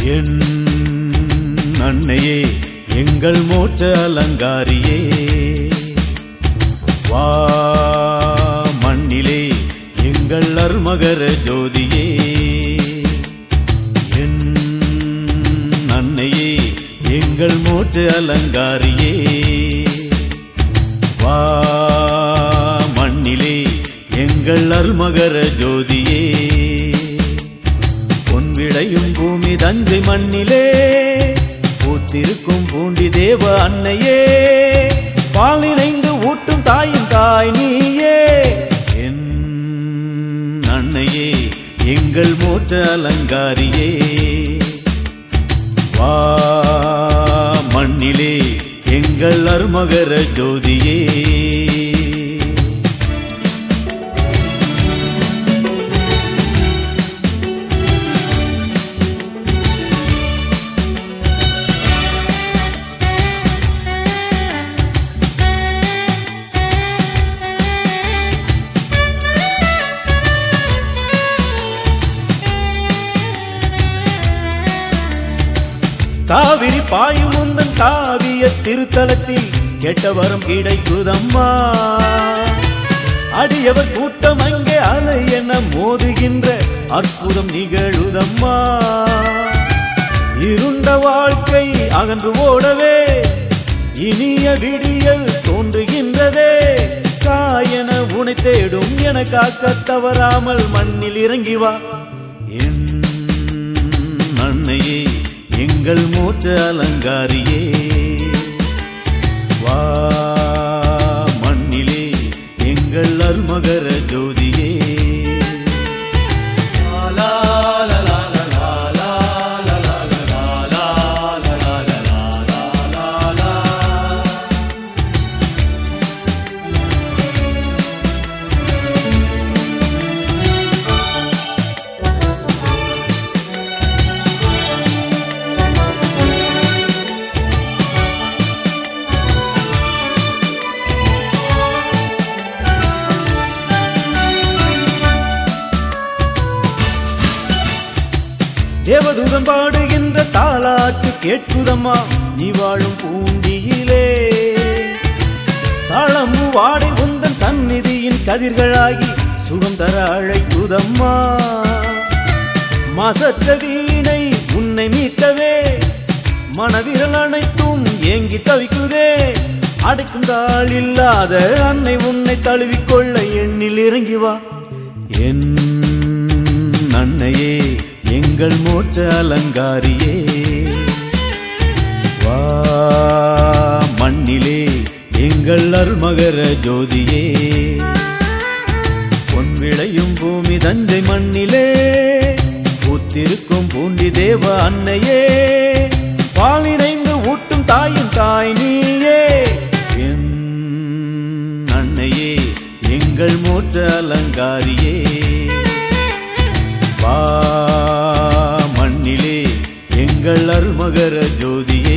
என் அன்னையே எங்கள் மோட்ச அலங்காரியே வா மண்ணிலே எங்கள் அருமகர ஜோதியே என் அன்னையே எங்கள் மோட்ச அலங்காரியே வா மண்ணிலே எங்கள் அருமகர ஜோதியே பொன் விளையும் பூமி தஞ்சை மண்ணிலே பூத்திருக்கும் பூண்டி தேவ அன்னையே பால் நினைந்து ஊட்டும் தாயின் தாய் நீயே என் அன்னையே எங்கள் மூத்த அலங்காரியே வா மண்ணிலே எங்கள் அருமகர ஜோதியே காவிரி பாயும் உந்தன் காவிய திருத்தலத்தில் கெட்டவரம் கிடைக்குதம்மா அடியவர் கூட்டம் அங்கே அலை என மோதுகின்ற அற்புதம் நிகழுதம்மா இருண்ட வாழ்க்கை அகன்று ஓடவே இனிய விடியல் தோன்றுகின்றதே காயன உனை தேடும் என காக்க தவறாமல் மண்ணில் இறங்கி வா என் அன்னையே எங்கள் மூத்த அலங்காரியே வா மண்ணிலே எங்கள் அருமகர ஜோதியே தேவதூதன் பாடுகின்ற தாளாட்டு கேட்குதம்மா நீ வாழும் பூண்டியிலே தாளம்பு வாடை உந்தன் சந்நிதியின் கதிர்களாகி சுகம் தர அழைக்குதம்மா மாசற்ற வீணை உன்னை மீட்கவே மனவிரல் அனைத்தும் ஏங்கி தவிக்குதே அடைக்கும் தாள் இல்லாத அன்னை உன்னை தழுவிக்கொள்ள எண்ணில் இறங்கி வா என் அன்னையே எங்கள் மோட்ச அலங்காரியே வா மண்ணிலே எங்கள் அருள்மகர ஜோதியே பொன் விளையும் பூமி தஞ்சை மண்ணிலே பூத்திருக்கும் பூண்டி தேவ அன்னையே பால் இணைந்து ஊட்டும் தாயின் தாய் நீயே என் அன்னையே எங்கள் மூத்த அலங்காரியே வா மண்ணிலே எங்கள் அருமகர ஜோதியே